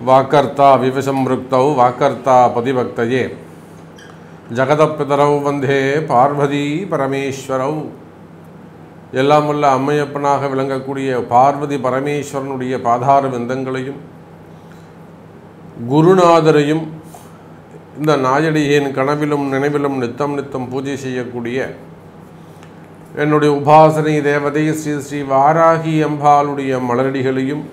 ವಾಕರ್ತಾ ವಿವಸಂವೃಕ್ತೌ ವಾಕರ್ತಾ ಪತಿಭಕ್ತಯೇ ஜகதப்பிதரவு வந்தே பார்வதி பரமேஸ்வரவ் எல்லாம் வல்ல அம்மையப்பனாக விளங்கக்கூடிய பார்வதி பரமேஸ்வரனுடைய பாதார விந்தங்களையும் குருநாதரையும் இந்த நாயடியின் கனவிலும் நினைவிலும் நித்தம் நித்தம் பூஜை செய்யக்கூடிய என்னுடைய உபாசனை தேவதை ஸ்ரீ ஸ்ரீ வாராகி அம்பாளுடைய மலரடிகளையும்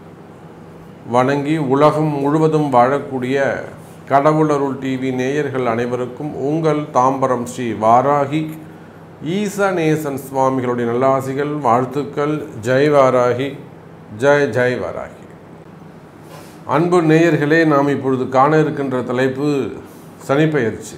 வணங்கி உலகம் முழுவதும் வாழக்கூடிய கடவுளருள் டிவி நேயர்கள் அனைவருக்கும் உங்கள் தாம்பரம் ஸ்ரீ வாராகி ஈசநேசன் சுவாமிகளுடைய நல்லாசிகள் வாழ்த்துக்கள் ஜெய் வாராகி ஜெய் ஜெய் வாராகி அன்பு நேயர்களே நாம் இப்பொழுது காண இருக்கின்ற தலைப்பு சனிப்பெயர்ச்சி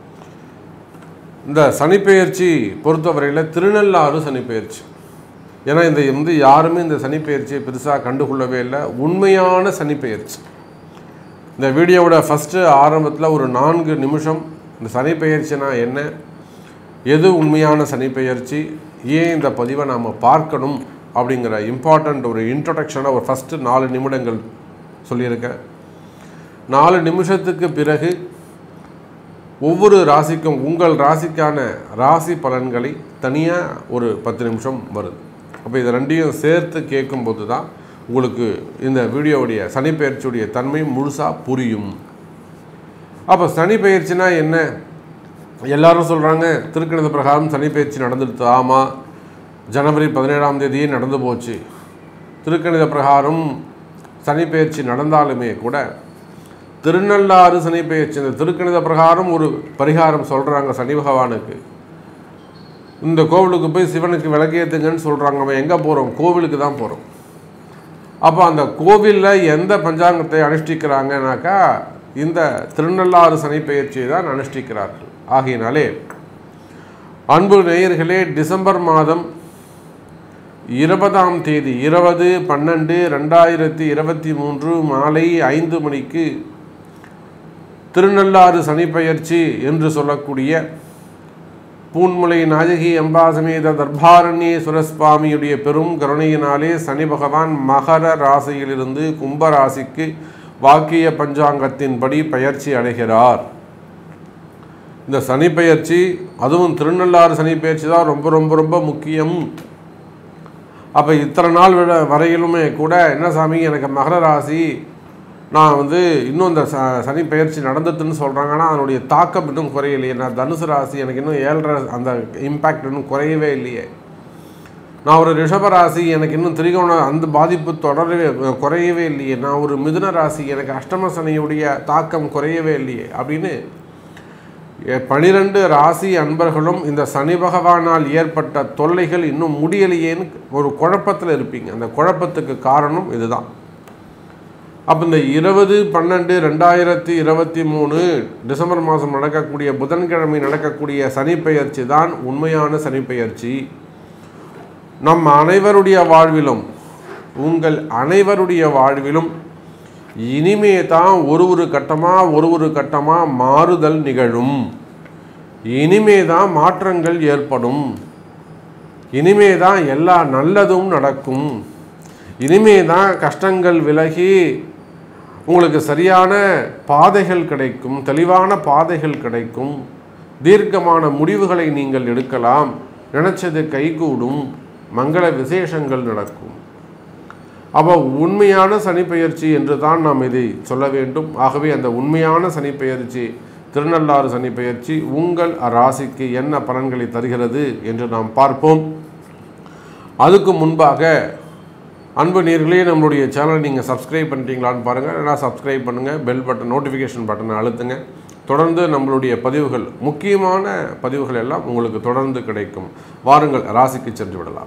இந்த சனிப்பெயர்ச்சி பொறுத்தவரையில் திருநள்ளாறு சனிப்பெயர்ச்சி ஏன்னா இந்த வந்து யாருமே இந்த சனிப்பெயர்ச்சியை பெருசாக கண்டுகொள்ளவே இல்லை உண்மையான சனிப்பெயர்ச்சி இந்த வீடியோவோட ஃபஸ்ட்டு ஆரம்பத்தில் ஒரு நான்கு நிமிஷம் இந்த சனிப்பெயர்ச்சினா என்ன எது உண்மையான சனிப்பெயர்ச்சி ஏன் இந்த பதிவை நாம் பார்க்கணும் அப்படிங்கிற இம்பார்ட்டண்ட் ஒரு இன்ட்ரொடக்ஷனாக ஒரு ஃபஸ்ட்டு நாலு நிமிடங்கள் சொல்லியிருக்கேன் நாலு நிமிஷத்துக்கு பிறகு ஒவ்வொரு ராசிக்கும் உங்கள் ராசிக்கான ராசி பலன்களை தனியாக ஒரு பத்து நிமிஷம் வருது அப்போ இதை ரெண்டையும் சேர்த்து கேட்கும்போது தான் உங்களுக்கு இந்த வீடியோவுடைய சனிப்பெயர்ச்சியுடைய தன்மை முழுசாக புரியும் அப்போ சனிப்பெயர்ச்சினா என்ன எல்லாரும் சொல்கிறாங்க திருக்கணித பிரகாரம் சனிப்பெயர்ச்சி நடந்துடுது ஆமாம் ஜனவரி பதினேழாம் தேதியே நடந்து போச்சு திருக்கணித பிரகாரம் சனிப்பெயர்ச்சி நடந்தாலுமே கூட திருநள்ளாறு சனிப்பெயர்ச்சி இந்த திருக்கணித பிரகாரம் ஒரு பரிகாரம் சொல்கிறாங்க சனி பகவானுக்கு இந்த கோவிலுக்கு போய் சிவனுக்கு விளக்கேற்றுங்கன்னு சொல்கிறாங்க அவன் எங்கே போகிறோம் கோவிலுக்கு தான் போகிறோம் அப்போ அந்த கோவிலில் எந்த பஞ்சாங்கத்தை அனுஷ்டிக்கிறாங்கனாக்கா இந்த திருநள்ளாறு சனிப்பெயர்ச்சியை தான் அனுஷ்டிக்கிறார்கள் ஆகையினாலே அன்பு நேயர்களே டிசம்பர் மாதம் இருபதாம் தேதி இருபது பன்னெண்டு ரெண்டாயிரத்தி இருபத்தி மூன்று மாலை ஐந்து மணிக்கு திருநள்ளாறு சனிப்பெயர்ச்சி என்று சொல்லக்கூடிய பூன்முலை நாயகி அம்பாசமேத தர்பாரண்யேஸ்வர சுவாமியுடைய பெரும் கருணையினாலே சனி பகவான் மகர ராசியிலிருந்து கும்ப ராசிக்கு வாக்கிய பஞ்சாங்கத்தின்படி பயிற்சி அடைகிறார் இந்த சனி பெயர்ச்சி அதுவும் திருநள்ளாறு சனி பெயர்ச்சி தான் ரொம்ப ரொம்ப ரொம்ப முக்கியம் அப்போ இத்தனை நாள் விட வரையிலுமே கூட என்ன சாமி எனக்கு மகர ராசி நான் வந்து இன்னும் இந்த ச சனி பெயர்ச்சி நடந்துட்டுன்னு சொல்கிறாங்க ஆனால் அதனுடைய தாக்கம் இன்னும் குறையலையே நான் தனுசு ராசி எனக்கு இன்னும் ஏழரை அந்த இம்பேக்ட் இன்னும் குறையவே இல்லையே நான் ஒரு ரிஷப ராசி எனக்கு இன்னும் திரிகோண அந்த பாதிப்பு தொடரவே குறையவே இல்லையே நான் ஒரு மிதுன ராசி எனக்கு அஷ்டம சனியுடைய தாக்கம் குறையவே இல்லையே அப்படின்னு பனிரெண்டு ராசி அன்பர்களும் இந்த சனி பகவானால் ஏற்பட்ட தொல்லைகள் இன்னும் முடியலையேன்னு ஒரு குழப்பத்தில் இருப்பீங்க அந்த குழப்பத்துக்கு காரணம் இதுதான் அப்போ இந்த இருபது பன்னெண்டு ரெண்டாயிரத்தி இருபத்தி மூணு டிசம்பர் மாதம் நடக்கக்கூடிய புதன்கிழமை நடக்கக்கூடிய சனிப்பெயர்ச்சி தான் உண்மையான சனிப்பெயர்ச்சி நம் அனைவருடைய வாழ்விலும் உங்கள் அனைவருடைய வாழ்விலும் இனிமே தான் ஒரு ஒரு கட்டமாக ஒரு ஒரு கட்டமாக மாறுதல் நிகழும் இனிமே தான் மாற்றங்கள் ஏற்படும் இனிமே தான் எல்லா நல்லதும் நடக்கும் இனிமே தான் கஷ்டங்கள் விலகி உங்களுக்கு சரியான பாதைகள் கிடைக்கும் தெளிவான பாதைகள் கிடைக்கும் தீர்க்கமான முடிவுகளை நீங்கள் எடுக்கலாம் நினைச்சது கைகூடும் மங்கள விசேஷங்கள் நடக்கும் அப்போ உண்மையான சனிப்பெயர்ச்சி என்று தான் நாம் இதை சொல்ல வேண்டும் ஆகவே அந்த உண்மையான சனிப்பெயர்ச்சி திருநள்ளாறு சனிப்பெயர்ச்சி உங்கள் ராசிக்கு என்ன பலன்களை தருகிறது என்று நாம் பார்ப்போம் அதுக்கு முன்பாக அன்பு நேர்களே நம்மளுடைய சேனலை நீங்கள் சப்ஸ்கிரைப் பண்ணிட்டீங்களான்னு பாருங்கள் இல்லைனா சப்ஸ்கிரைப் பண்ணுங்கள் பெல் பட்டன் நோட்டிஃபிகேஷன் பட்டனை அழுத்துங்க தொடர்ந்து நம்மளுடைய பதிவுகள் முக்கியமான பதிவுகள் எல்லாம் உங்களுக்கு தொடர்ந்து கிடைக்கும் வாருங்கள் ராசிக்கு சென்று விடலாம்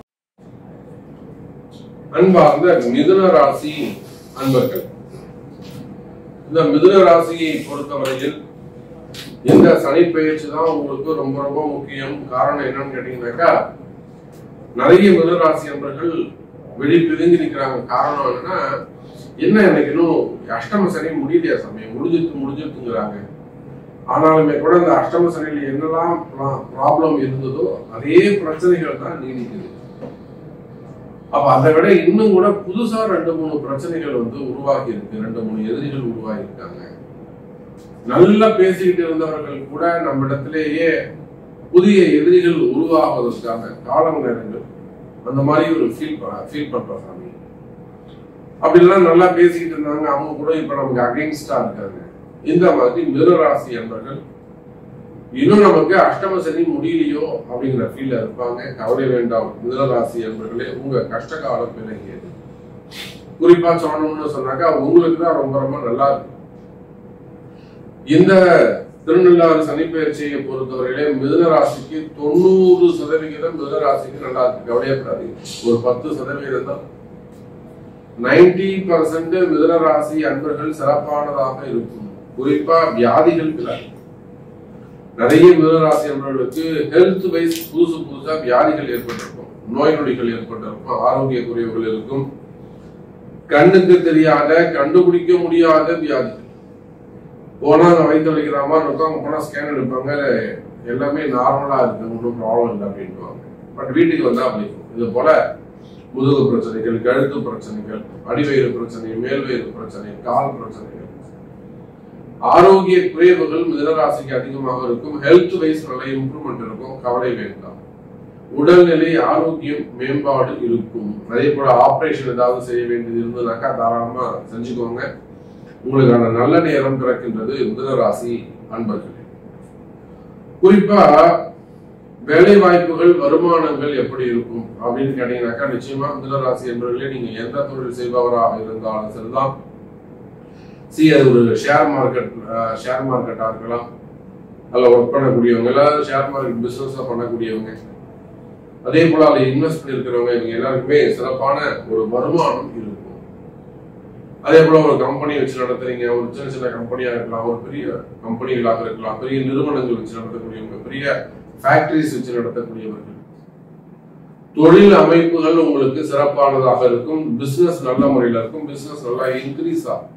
அன்பார்ந்த மிதுன ராசி அன்பர்கள் இந்த மிதுன ராசியை பொறுத்தவரையில் இந்த சனி பயிற்சி தான் உங்களுக்கு ரொம்ப ரொம்ப முக்கியம் காரணம் என்னன்னு கேட்டீங்கன்னாக்கா நிறைய மிதுன ராசி அன்பர்கள் வெளி பிரிஞ்சு நிக்கிறாங்க காரணம் என்னன்னா என்ன எனக்கு இன்னும் அஷ்டம சனி முடியலையா சாமி முடிஞ்சிட்டு முடிஞ்சிட்டுங்கிறாங்க ஆனாலுமே கூட இந்த அஷ்டம சனியில் என்னெல்லாம் ப்ராப்ளம் இருந்ததோ அதே பிரச்சனைகள் தான் நீடிக்குது அப்ப அதை விட இன்னும் கூட புதுசா ரெண்டு மூணு பிரச்சனைகள் வந்து உருவாகி இருக்கு ரெண்டு மூணு எதிரிகள் உருவாகி இருக்காங்க நல்லா பேசிக்கிட்டு இருந்தவர்கள் கூட நம்ம இடத்திலேயே புதிய எதிரிகள் உருவாவதற்கான காலம் நேரங்கள் அந்த மாதிரி ஒரு ஃபீல் ஃபீல் பண்ற சாமி அப்படிலாம் நல்லா பேசிக்கிட்டு இருந்தாங்க அவங்க கூட இப்ப நமக்கு அகைன்ஸ்டா இருக்காங்க இந்த மாதிரி மிருராசி என்பர்கள் இன்னும் நமக்கு அஷ்டம சனி முடியலையோ அப்படிங்கிற ஃபீல்ல இருப்பாங்க கவலை வேண்டாம் மிருராசி என்பர்களே உங்க கஷ்ட காலம் விலகியது குறிப்பா சொல்லணும்னு சொன்னாக்கா உங்களுக்கு தான் ரொம்ப ரொம்ப நல்லா இருக்கு இந்த திருநள்ளாறு சனிப்பெயர்ச்சியை பொறுத்தவரையிலே மிதுன ராசிக்கு தொண்ணூறு சதவிகிதம் மிதுன ராசிக்கு நல்லா இருக்கு கவலையப்படாதீங்க ஒரு பத்து சதவிகிதம் தான் நைன்டி பர்சன்ட் மிதுன ராசி அன்பர்கள் சிறப்பானதாக இருக்கும் குறிப்பா வியாதிகள் விலகும் நிறைய மிதுன ராசி அன்பர்களுக்கு ஹெல்த் வைஸ் புதுசு புதுசா வியாதிகள் ஏற்பட்டிருக்கும் நோய் நொடிகள் ஏற்பட்டிருக்கும் ஆரோக்கிய குறைவுகள் இருக்கும் கண்ணுக்கு தெரியாத கண்டுபிடிக்க முடியாத வியாதிகள் போனா அங்க வயிற்று வலிக்கிற மாதிரி இருக்கும் அங்க போனா ஸ்கேன் எடுப்பாங்க எல்லாமே நார்மலா இருக்கு ஒன்றும் ப்ராப்ளம் இல்லை அப்படின்வாங்க பட் வீட்டுக்கு வந்தா அப்படி இருக்கும். இது போல முதுகு பிரச்சனைகள் கழுத்து பிரச்சனைகள் அடிவயிறு பிரச்சனை மேல்வயிறு பிரச்சனை கால் பிரச்சனைகள் ஆரோக்கிய குறைவுகள் மிதனராசிக்கு அதிகமாக இருக்கும் ஹெல்த் வைஸ் நல்ல இம்ப்ரூவ்மெண்ட் இருக்கும் கவலை வேண்டாம் உடல்நிலை ஆரோக்கியம் மேம்பாடு இருக்கும் அதே போல ஆபரேஷன் ஏதாவது செய்ய வேண்டியது இருந்ததுனாக்கா தாராளமா செஞ்சுக்கோங்க உங்களுக்கான நல்ல நேரம் பிறக்கின்றது மிதனராசி அன்பர்களே குறிப்பா வேலை வாய்ப்புகள் வருமானங்கள் எப்படி இருக்கும் அப்படின்னு கேட்டீங்கன்னாக்கா நிச்சயமா மிதனராசி என்பவர்களே நீங்க எந்த தொழில் செய்பவராக இருந்தாலும் சரிதான் சி அது ஒரு ஷேர் மார்க்கெட் ஷேர் மார்க்கெட்டா இருக்கலாம் அதில் ஒர்க் பண்ணக்கூடியவங்க எல்லாரும் ஷேர் மார்க்கெட் பிசினஸ் பண்ணக்கூடியவங்க அதே போல அதில் இன்வெஸ்ட் பண்ணிருக்கிறவங்க இவங்க எல்லாருக்குமே சிறப்பான ஒரு வருமானம் இருக்கும் அதே போல ஒரு கம்பெனி வச்சு நடத்துறீங்க ஒரு சின்ன சின்ன கம்பெனியா இருக்கலாம் ஒரு பெரிய கம்பெனிகளாக இருக்கலாம் பெரிய நிறுவனங்கள் வச்சு நடத்தக்கூடியவங்க பெரிய ஃபேக்டரிஸ் வச்சு நடத்தக்கூடியவர்கள் தொழில் அமைப்புகள் உங்களுக்கு சிறப்பானதாக இருக்கும் பிசினஸ் நல்ல முறையில் இருக்கும் பிசினஸ் நல்லா இன்க்ரீஸ் ஆகும்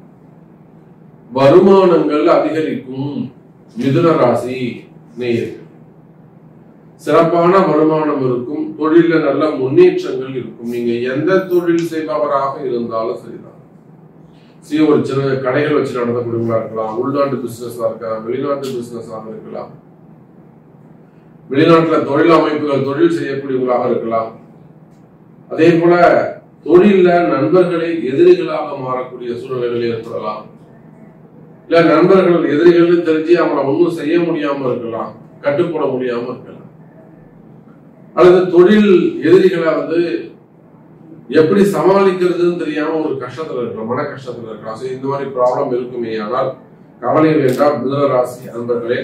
வருமானங்கள் அதிகரிக்கும் மிதுன ராசி நேயர்கள் சிறப்பான வருமானம் இருக்கும் தொழில நல்ல முன்னேற்றங்கள் இருக்கும் நீங்க எந்த தொழில் செய்பவராக இருந்தாலும் சரிதான் சரி ஒரு சின்ன கடைகள் வச்சு நடத்தக்கூடியவங்களா இருக்கலாம் உள்நாட்டு பிசினஸா இருக்கலாம் வெளிநாட்டு பிசினஸாக இருக்கலாம் வெளிநாட்டுல தொழில் அமைப்புகள் தொழில் செய்யக்கூடியவங்களாக இருக்கலாம் அதே போல தொழில்ல நண்பர்களை எதிரிகளாக மாறக்கூடிய சூழ்நிலைகள் ஏற்படலாம் இல்ல நண்பர்கள் எதிரிகள்னு தெரிஞ்சு அவங்கள ஒன்றும் செய்ய முடியாம இருக்கலாம் கட்டுப்பட முடியாம இருக்கலாம் அல்லது தொழில் எதிரிகளை வந்து எப்படி சமாளிக்கிறதுன்னு தெரியாம ஒரு கஷ்டத்துல இருக்கலாம் மன கஷ்டத்துல இருக்கலாம் So, இந்த மாதிரி ப்ராப்ளம் இருக்குமே ஆனால் கவலை வேண்டாம் மிதுன ராசி அன்பர்களே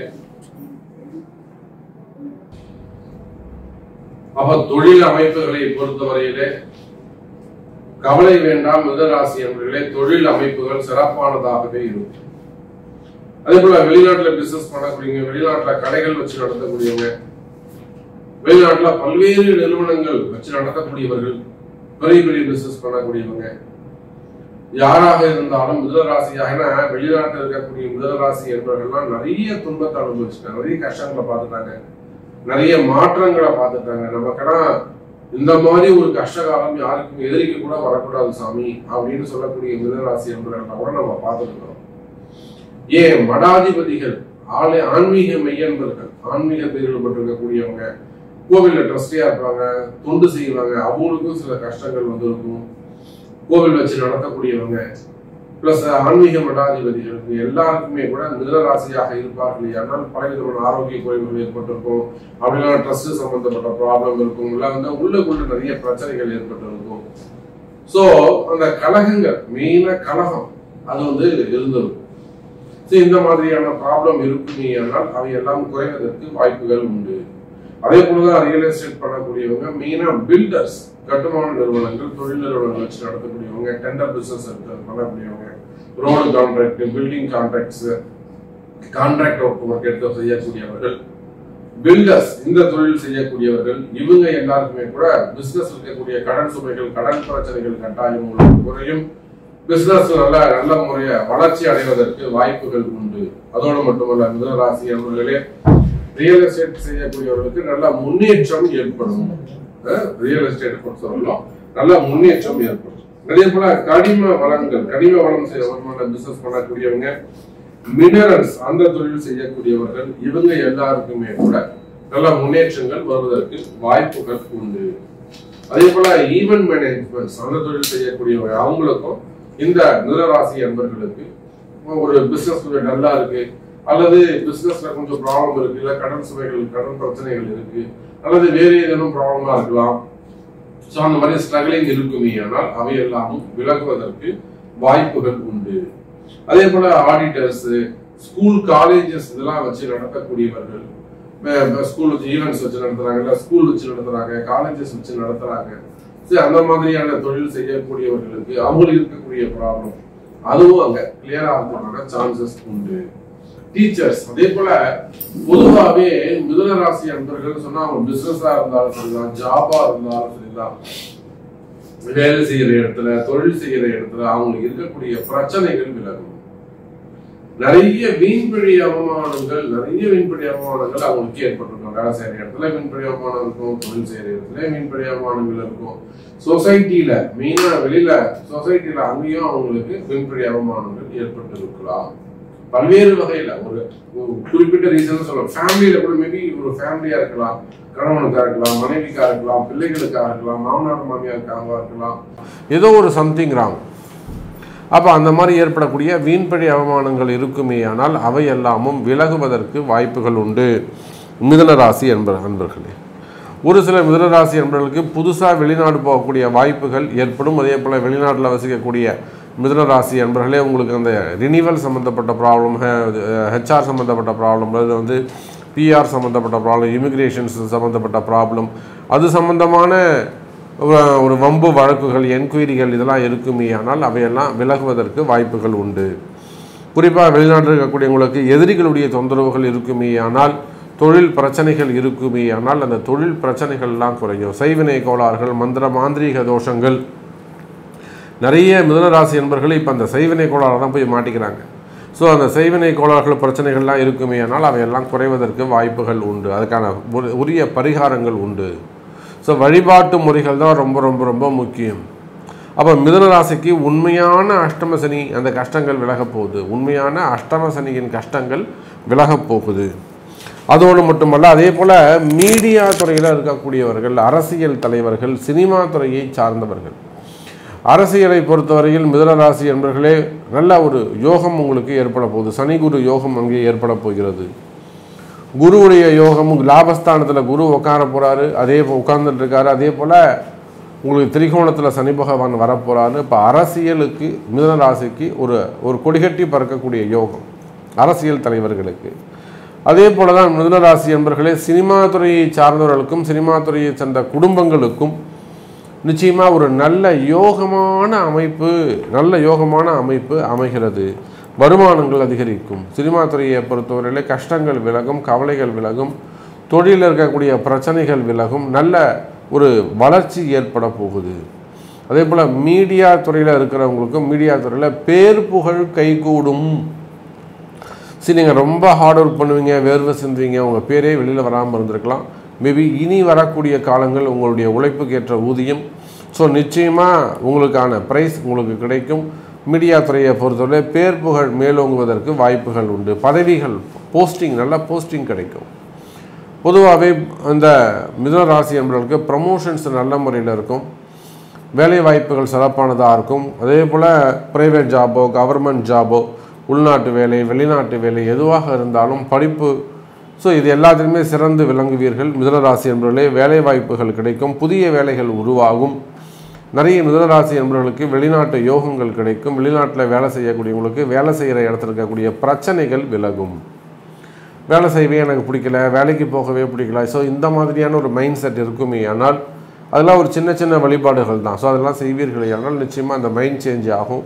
அப்ப தொழில் அமைப்புகளை பொறுத்தவரையிலே கவலை வேண்டாம் மிதராசி என்பர்களே தொழில் அமைப்புகள் சிறப்பானதாகவே இருக்கும் அதே போல வெளிநாட்டுல பிசினஸ் பண்ணக்கூடியவங்க வெளிநாட்டுல கடைகள் வச்சு நடத்தக்கூடியவங்க வெளிநாட்டுல பல்வேறு நிறுவனங்கள் வச்சு நடத்தக்கூடியவர்கள் பெரிய பெரிய பிசினஸ் பண்ணக்கூடியவங்க யாராக இருந்தாலும் மிதனராசியாக ஏன்னா வெளிநாட்டில் இருக்கக்கூடிய மிதனராசி என்பவர்கள்லாம் நிறைய துன்பத்தை அனுபவிச்சுட்டாங்க நிறைய கஷ்டங்களை பார்த்துட்டாங்க நிறைய மாற்றங்களை பார்த்துட்டாங்க நமக்கெல்லாம் இந்த மாதிரி ஒரு கஷ்ட காலம் யாருக்கும் எதிரிக்கு கூட வரக்கூடாது சாமி அப்படின்னு சொல்லக்கூடிய மிதனராசி என்பவர்கள் கூட நம்ம பார்த்துருக்கிறோம் ஏன் மடாதிபதிகள் ஆலய ஆன்மீக மெய்யன்பர்கள் ஆன்மீகத்தில் ஈடுபட்டிருக்கக்கூடியவங்க கோவில்ல ட்ரஸ்டியா இருப்பாங்க தொண்டு செய்வாங்க அவங்களுக்கும் சில கஷ்டங்கள் வந்து இருக்கும் கோவில் வச்சு நடத்தக்கூடியவங்க பிளஸ் ஆன்மீக மடாதிபதிகளுக்கு எல்லாருக்குமே கூட மிதனராசியாக இருப்பார்கள் ஆனால் பலவிதமான ஆரோக்கிய குறைவுகள் ஏற்பட்டிருக்கும் அப்படிலாம் ட்ரஸ்ட் சம்பந்தப்பட்ட ப்ராப்ளம் இருக்கும் இல்லை வந்து உள்ளுக்குள்ள நிறைய பிரச்சனைகள் ஏற்பட்டிருக்கும் ஸோ அந்த கலகங்கள் மெயினா கலகம் அது வந்து இருந்திருக்கும் ஸோ இந்த மாதிரியான ப்ராப்ளம் இருக்குமே ஆனால் அவை எல்லாம் குறைவதற்கு வாய்ப்புகள் உண்டு அதே போலதான் ரியல் எஸ்டேட் பண்ணக்கூடியவங்க மெயினா பில்டர்ஸ் கட்டுமான நிறுவனங்கள் தொழில் நிறுவனங்கள் வச்சு நடத்தக்கூடியவங்க டெண்டர் பிசினஸ் பண்ணக்கூடியவங்க road contract building contracts contract work work எடுத்து செய்யக்கூடியவர்கள் பில்டர்ஸ் இந்த தொழில் செய்யக்கூடியவர்கள் இவங்க எல்லாருக்குமே கூட பிசினஸ் இருக்கக்கூடிய கடன் சுமைகள் கடன் பிரச்சனைகள் கட்டாயம் உங்களுக்கு குறையும் பிசினஸ் நல்ல நல்ல முறைய வளர்ச்சி அடைவதற்கு வாய்ப்புகள் உண்டு அதோடு மட்டுமல்ல மிதனராசி அவர்களே ரியல் எஸ்டேட் செய்யக்கூடியவர்களுக்கு நல்ல முன்னேற்றம் ஏற்படும் ரியல் எஸ்டேட் பொறுத்தவரையிலும் நல்ல முன்னேற்றம் ஏற்படும் அதே போல கனிம வளங்கள் கனிம வளம் செய்ய வருமான பிசினஸ் பண்ணக்கூடியவங்க மினரல்ஸ் அந்த தொழில் செய்யக்கூடியவர்கள் இவங்க எல்லாருக்குமே கூட நல்ல முன்னேற்றங்கள் வருவதற்கு வாய்ப்புகள் உண்டு அதே போல ஈவென்ட் மேனேஜ்மெண்ட்ஸ் அந்த தொழில் செய்யக்கூடியவங்க அவங்களுக்கும் இந்த மிதனராசி என்பர்களுக்கு ஒரு பிசினஸ் கொஞ்சம் டல்லா இருக்கு அல்லது பிசினஸ்ல கொஞ்சம் ப்ராப்ளம் இருக்கு இல்ல கடன் சுமைகள் கடன் பிரச்சனைகள் இருக்கு அல்லது வேறு ஏதேனும் ப்ராப்ளமா இருக்கலாம் ஸோ அந்த மாதிரி ஸ்ட்ரகிளிங் இருக்குமே ஆனால் அவை எல்லாமும் விலகுவதற்கு வாய்ப்புகள் உண்டு அதே போல ஆடிட்டர்ஸ் ஸ்கூல் காலேஜஸ் இதெல்லாம் வச்சு நடத்தக்கூடியவர்கள் ஸ்கூல் வச்சு ஈவெண்ட்ஸ் வச்சு நடத்துறாங்க இல்ல ஸ்கூல் வச்சு நடத்துறாங்க காலேஜஸ் வச்சு நடத்துறாங்க சரி அந்த மாதிரியான தொழில் செய்யக்கூடியவர்களுக்கு அவங்களுக்கு இருக்கக்கூடிய ப்ராப்ளம் அதுவும் அங்க கிளியர் ஆகிறதுக்கான சான்சஸ் உண்டு டீச்சர்ஸ் அதே போல பொதுவாகவே மிதுன ராசி அன்பர்கள் சொன்னா அவங்க பிசினஸா இருந்தாலும் சரிதான் ஜாபா இருந்தாலும் சரிதான் வேலை செய்யற இடத்துல தொழில் செய்யற இடத்துல அவங்களுக்கு இருக்கக்கூடிய பிரச்சனைகள் விலகும் நிறைய வீண்பழி அவமானங்கள் நிறைய வீண்பழி அவமானங்கள் அவங்களுக்கு ஏற்பட்டிருக்கும் வேலை செய்யற இடத்துல வீண்பழி அவமானம் இருக்கும் தொழில் செய்யற இடத்துல வீண்பழி அவமானங்கள் இருக்கும் சொசைட்டில மெயினா வெளியில சொசைட்டில அங்கேயும் அவங்களுக்கு வீண்பழி அவமானங்கள் ஏற்பட்டு இருக்கலாம் பல்வேறு வகையில ஒரு ஒரு குறிப்பிட்ட ரீசன் சொல்லலாம் ஃபேமிலியில கூட மேபி ஒரு ஃபேமிலியா இருக்கலாம் கணவனுக்கா இருக்கலாம் மனைவிக்கா இருக்கலாம் பிள்ளைகளுக்கா இருக்கலாம் மாமனார் மாமியாருக்காக இருக்கலாம் ஏதோ ஒரு சம்திங் ராங் அப்போ அந்த மாதிரி ஏற்படக்கூடிய வீண்பழி அவமானங்கள் இருக்குமே ஆனால் அவை எல்லாமும் விலகுவதற்கு வாய்ப்புகள் உண்டு மிதுன ராசி என்பர் அன்பர்களே ஒரு சில மிதுன ராசி என்பவர்களுக்கு புதுசாக வெளிநாடு போகக்கூடிய வாய்ப்புகள் ஏற்படும் அதே போல் வெளிநாட்டில் வசிக்கக்கூடிய மிதுன ராசி என்பர்களே உங்களுக்கு அந்த ரினிவல் சம்மந்தப்பட்ட ப்ராப்ளம் ஹெச்ஆர் சம்மந்தப்பட்ட ப்ராப்ளம் அது வந்து பிஆர் சம்மந்தப்பட்ட ப்ராப்ளம் இமிக்ரேஷன்ஸ் சம்மந்தப்பட்ட ப்ராப்ளம் அது சம்மந்தமான ஒரு- ஒரு வம்பு வழக்குகள் என்கொயரிகள் இதெல்லாம் இருக்குமே ஆனால் அவையெல்லாம் விலகுவதற்கு வாய்ப்புகள் உண்டு குறிப்பாக வெளிநாட்டில் இருக்கக்கூடியவங்களுக்கு எதிரிகளுடைய தொந்தரவுகள் இருக்குமே ஆனால் தொழில் பிரச்சனைகள் இருக்குமே ஆனால் அந்த தொழில் பிரச்சனைகள்லாம் குறையும் செய்வினை கோளாறுகள் மந்திர மாந்திரீக தோஷங்கள் நிறைய மிதனராசி என்பர்கள் இப்போ அந்த செய்வினை கோளாறு தான் போய் மாட்டிக்கிறாங்க ஸோ அந்த செய்வினை கோளாறுகள் பிரச்சனைகள்லாம் இருக்குமே ஆனால் அவையெல்லாம் குறைவதற்கு வாய்ப்புகள் உண்டு அதுக்கான உரி- உரிய பரிகாரங்கள் உண்டு ஸோ வழிபாட்டு முறைகள் தான் ரொம்ப ரொம்ப ரொம்ப முக்கியம் அப்போ மிதுன ராசிக்கு உண்மையான அஷ்டம சனி அந்த கஷ்டங்கள் விலகப் போகுது உண்மையான அஷ்டம சனியின் கஷ்டங்கள் விலகப் போகுது அதோடு மட்டுமல்ல அதே போல் மீடியா துறையில் இருக்கக்கூடியவர்கள் அரசியல் தலைவர்கள் சினிமா துறையை சார்ந்தவர்கள் அரசியலை பொறுத்தவரையில் மிதுன ராசி என்பர்களே நல்ல ஒரு யோகம் உங்களுக்கு ஏற்பட போகுது சனி குரு யோகம் அங்கே ஏற்பட போகிறது குருவுடைய யோகம் லாபஸ்தானத்தில் குரு உட்கார போகிறாரு அதே போ- உட்கார்ந்துட்டு இருக்காரு அதே போல் உங்களுக்கு திரிகோணத்தில் சனி பகவான் வரப்போகிறாரு இப்போ அரசியலுக்கு மிதுன ராசிக்கு ஒரு ஒரு கொடிகட்டி பறக்கக்கூடிய யோகம் அரசியல் தலைவர்களுக்கு அதே போல தான் மிதுன ராசி என்பர்களே சினிமா துறையை சார்ந்தவர்களுக்கும் சினிமா துறையை சேர்ந்த குடும்பங்களுக்கும் நிச்சயமாக ஒரு நல்ல யோகமான அமைப்பு நல்ல யோகமான அமைப்பு அமைகிறது வருமானங்கள் அதிகரிக்கும் சினிமா துறையை பொறுத்தவரையிலே கஷ்டங்கள் விலகும் கவலைகள் விலகும் தொழிலில் இருக்கக்கூடிய பிரச்சனைகள் விலகும் நல்ல ஒரு வளர்ச்சி ஏற்பட போகுது அதே போல் மீடியா துறையில் இருக்கிறவங்களுக்கும் மீடியா துறையில் பேர் புகழ் கைகூடும் சரி நீங்கள் ரொம்ப ஹார்ட் ஒர்க் பண்ணுவீங்க வேர்வை சிந்துவீங்க உங்கள் பேரே வெளியில் வராமல் இருந்திருக்கலாம் மேபி இனி வரக்கூடிய காலங்கள் உங்களுடைய உழைப்புக்கு ஏற்ற ஊதியம் ஸோ நிச்சயமாக உங்களுக்கான ப்ரைஸ் உங்களுக்கு கிடைக்கும் மீடியா துறையை பொறுத்தவரை பேர் புகழ் மேலோங்குவதற்கு வாய்ப்புகள் உண்டு பதவிகள் போஸ்டிங் நல்ல போஸ்டிங் கிடைக்கும் பொதுவாகவே இந்த மிதுன ராசி என்பவர்களுக்கு ப்ரமோஷன்ஸ் நல்ல முறையில் இருக்கும் வேலை வாய்ப்புகள் சிறப்பானதாக இருக்கும் அதே போல் ப்ரைவேட் ஜாபோ கவர்மெண்ட் ஜாபோ உள்நாட்டு வேலை வெளிநாட்டு வேலை எதுவாக இருந்தாலும் படிப்பு ஸோ இது எல்லாத்திலுமே சிறந்து விளங்குவீர்கள் மிதுனராசி என்பவர்களே வேலை வாய்ப்புகள் கிடைக்கும் புதிய வேலைகள் உருவாகும் நிறைய மிதுனராசி என்பவர்களுக்கு வெளிநாட்டு யோகங்கள் கிடைக்கும் வெளிநாட்டில் வேலை செய்யக்கூடியவங்களுக்கு வேலை செய்கிற இடத்துல இருக்கக்கூடிய பிரச்சனைகள் விலகும் வேலை செய்யவே எனக்கு பிடிக்கல வேலைக்கு போகவே பிடிக்கல ஸோ இந்த மாதிரியான ஒரு மைண்ட் செட் இருக்குமே ஆனால் அதெல்லாம் ஒரு சின்ன சின்ன வழிபாடுகள் தான் ஸோ அதெல்லாம் செய்வீர்களே ஆனால் நிச்சயமாக அந்த மைண்ட் சேஞ்ச் ஆகும்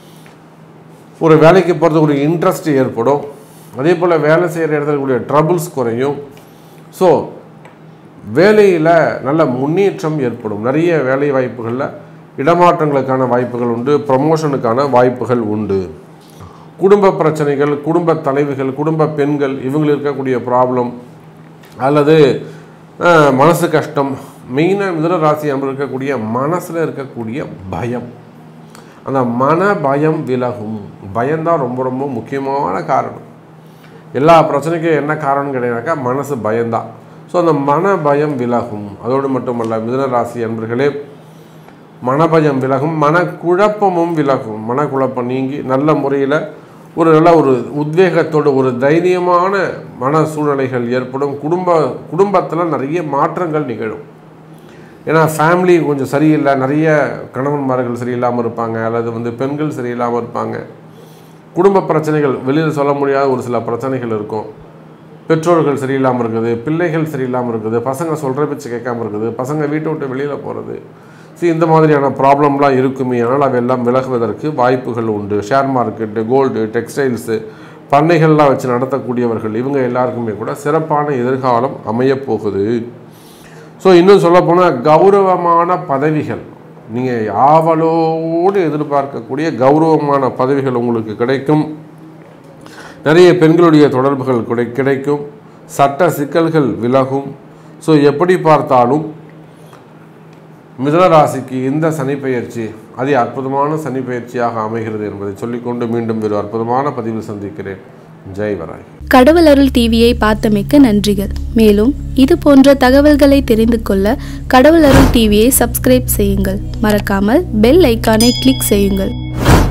ஒரு வேலைக்கு போகிறது ஒரு இன்ட்ரெஸ்ட் ஏற்படும் அதே போல் வேலை செய்கிற இடத்துல இருக்கக்கூடிய ட்ரபிள்ஸ் குறையும் ஸோ வேலையில் நல்ல முன்னேற்றம் ஏற்படும் நிறைய வேலை வாய்ப்புகளில் இடமாற்றங்களுக்கான வாய்ப்புகள் உண்டு ப்ரமோஷனுக்கான வாய்ப்புகள் உண்டு குடும்ப பிரச்சனைகள் குடும்ப தலைவிகள் குடும்ப பெண்கள் இவங்களுக்கு இருக்கக்கூடிய ப்ராப்ளம் அல்லது அஹ், மனசு கஷ்டம் மெயினாக மிதுன ராசி அன்பர் இருக்கக்கூடிய மனசில் இருக்கக்கூடிய பயம் அந்த மன பயம் விலகும் பயம்தான் ரொம்ப ரொம்ப முக்கியமான காரணம் எல்லா பிரச்சனைக்கும் என்ன காரணம் கிடையாதுனாக்கா மனசு பயம்தான் ஸோ அந்த மன பயம் விலகும் அதோடு மட்டுமல்ல மிதுன ராசி அன்பர்களே மனபயம் விலகும் மனக்குழப்பமும் விலகும் மனக்குழப்பம் நீங்கி நல்ல முறையில் ஒரு நல்ல ஒரு உத்வேகத்தோடு ஒரு தைரியமான மன சூழ்நிலைகள் ஏற்படும் குடும்ப குடும்பத்தில் நிறைய மாற்றங்கள் நிகழும் ஏன்னா ஃபேமிலி கொஞ்சம் சரியில்லை நிறைய கணவன்மார்கள் சரியில்லாமல் இருப்பாங்க அல்லது வந்து பெண்கள் சரியில்லாமல் இருப்பாங்க குடும்ப பிரச்சனைகள் வெளியில் சொல்ல முடியாத ஒரு சில பிரச்சனைகள் இருக்கும் பெற்றோர்கள் சரியில்லாமல் இருக்குது பிள்ளைகள் சரியில்லாமல் இருக்குது பசங்க சொல்கிற பேச்சு கேட்காம இருக்குது பசங்க வீட்டை விட்டு வெளியில் போகிறது ஸோ இந்த மாதிரியான ப்ராப்ளம்லாம் இருக்குமே ஆனால் அவையெல்லாம் விலகுவதற்கு வாய்ப்புகள் உண்டு ஷேர் மார்க்கெட்டு கோல்டு டெக்ஸ்டைல்ஸு பண்ணைகள்லாம் வச்சு நடத்தக்கூடியவர்கள் இவங்க எல்லாருக்குமே கூட சிறப்பான எதிர்காலம் அமையப் போகுது ஸோ இன்னும் சொல்லப்போனால் கௌரவமான பதவிகள் நீங்கள் ஆவலோடு எதிர்பார்க்கக்கூடிய கௌரவமான பதவிகள் உங்களுக்கு கிடைக்கும் நிறைய பெண்களுடைய தொடர்புகள் கிடை கிடைக்கும் சட்ட சிக்கல்கள் விலகும் ஸோ எப்படி பார்த்தாலும் மிதுன ராசிக்கு இந்த சனிப்பெயர்ச்சி அதி அற்புதமான சனிப்பெயர்ச்சியாக அமைகிறது என்பதை சொல்லிக்கொண்டு மீண்டும் ஒரு அற்புதமான பதிவில் சந்திக்கிறேன் ஜெய் வராய் கடவுள் அருள் டிவியை பார்த்தமைக்க நன்றிகள் மேலும் இது போன்ற தகவல்களை தெரிந்து கொள்ள கடவுள் அருள் டிவியை சப்ஸ்கிரைப் செய்யுங்கள் மறக்காமல் பெல் ஐக்கானை கிளிக் செய்யுங்கள்